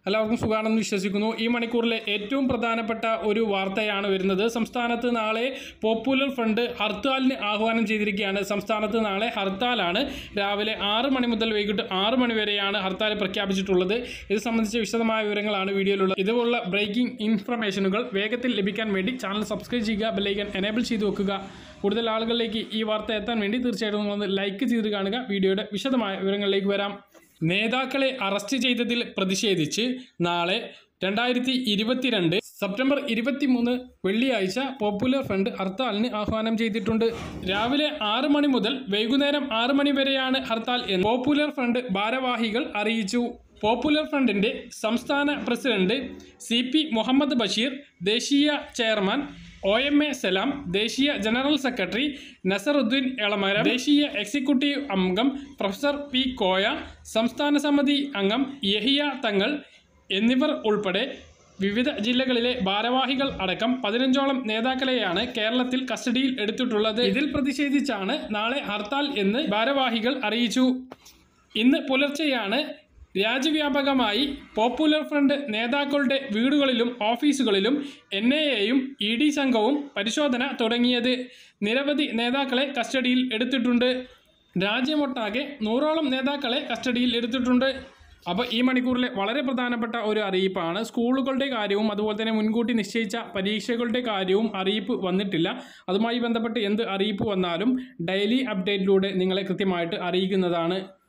എല്ലാവർക്കും സുഖമാണെന്ന് വിശ്വസിക്കുന്നു ഈ മണിക്കൂറിലെ ഏറ്റവും പ്രധാനപ്പെട്ട ഒരു വാർത്തയാണ് വരുന്നത് സംസ്ഥാനത്ത് നാളെ പോപ്പുലർ ഫ്രണ്ട് ഹർത്താലിന് ആഹ്വാനം ചെയ്തിരിക്കുകയാണ് സംസ്ഥാനത്ത് നാളെ ഹർത്താലാണ് രാവിലെ ആറ് മണി മുതൽ വൈകിട്ട് ആറ് മണി വരെയാണ് ഹർത്താൽ പ്രഖ്യാപിച്ചിട്ടുള്ളത് ഇത് സംബന്ധിച്ച വിശദമായ വിവരങ്ങളാണ് വീഡിയോയിലുള്ളത് ഇതുപോലുള്ള ബ്രേക്കിംഗ് ഇൻഫർമേഷനുകൾ വേഗത്തിൽ ലഭിക്കാൻ വേണ്ടി ചാനൽ സബ്സ്ക്രൈബ് ചെയ്യുക ബെല്ലൈക്കൻ എനേബിൾ ചെയ്ത് വെക്കുക കൂടുതൽ ആളുകളിലേക്ക് ഈ വാർത്ത എത്താൻ വേണ്ടി തീർച്ചയായിട്ടും നിങ്ങളൊന്ന് ലൈക്ക് ചെയ്ത് കാണുക വീഡിയോയുടെ വിശദമായ വിവരങ്ങളിലേക്ക് വരാം നേതാക്കളെ അറസ്റ്റ് ചെയ്തതിൽ പ്രതിഷേധിച്ച് നാളെ രണ്ടായിരത്തി ഇരുപത്തിരണ്ട് സെപ്റ്റംബർ ഇരുപത്തിമൂന്ന് വെള്ളിയാഴ്ച പോപ്പുലർ ഫ്രണ്ട് ഹർത്താലിന് ആഹ്വാനം ചെയ്തിട്ടുണ്ട് രാവിലെ ആറ് മണി മുതൽ വൈകുന്നേരം ആറ് മണി വരെയാണ് ഹർത്താൽ എന്ന് പോപ്പുലർ ഫ്രണ്ട് ഭാരവാഹികൾ അറിയിച്ചു പോപ്പുലർ ഫ്രണ്ടിന്റെ സംസ്ഥാന president C P Muhammad Basheer ദേശീയ chairman O M A Salam ദേശീയ ജനറൽ സെക്രട്ടറി നസറുദ്ദീൻ എളമര ദേശീയ എക്സിക്യൂട്ടീവ് അംഗം പ്രൊഫസർ പി കോയ സംസ്ഥാന സമിതി അംഗം യഹിയ തങ്ങൾ എന്നിവർ ഉൾപ്പെടെ വിവിധ ജില്ലകളിലെ ഭാരവാഹികൾ അടക്കം പതിനഞ്ചോളം നേതാക്കളെയാണ് കേരളത്തിൽ കസ്റ്റഡിയിൽ എടുത്തിട്ടുള്ളത് ഇതിൽ പ്രതിഷേധിച്ചാണ് നാളെ ഹർത്താൽ എന്ന് ഭാരവാഹികൾ അറിയിച്ചു ഇന്ന് പുലർച്ചെയാണ് രാജ്യവ്യാപകമായി പോപ്പുലർ ഫ്രണ്ട് നേതാക്കളുടെ വീടുകളിലും ഓഫീസുകളിലും എൻ ഐ എയും ഇ ഡി സംഘവും പരിശോധന തുടങ്ങിയത് നിരവധി നേതാക്കളെ കസ്റ്റഡിയിൽ എടുത്തിട്ടുണ്ട് രാജ്യമൊട്ടാകെ നൂറോളം നേതാക്കളെ കസ്റ്റഡിയിൽ എടുത്തിട്ടുണ്ട് അപ്പോൾ ഈ മണിക്കൂറിലെ വളരെ പ്രധാനപ്പെട്ട ഒരു അറിയിപ്പാണ് സ്കൂളുകളുടെ കാര്യവും അതുപോലെ തന്നെ മുൻകൂട്ടി നിശ്ചയിച്ച പരീക്ഷകളുടെ കാര്യവും അറിയിപ്പ് വന്നിട്ടില്ല അതുമായി ബന്ധപ്പെട്ട് എന്ത് അറിയിപ്പ് വന്നാലും ഡെയിലി അപ്ഡേറ്റിലൂടെ നിങ്ങളെ കൃത്യമായിട്ട് അറിയിക്കുന്നതാണ്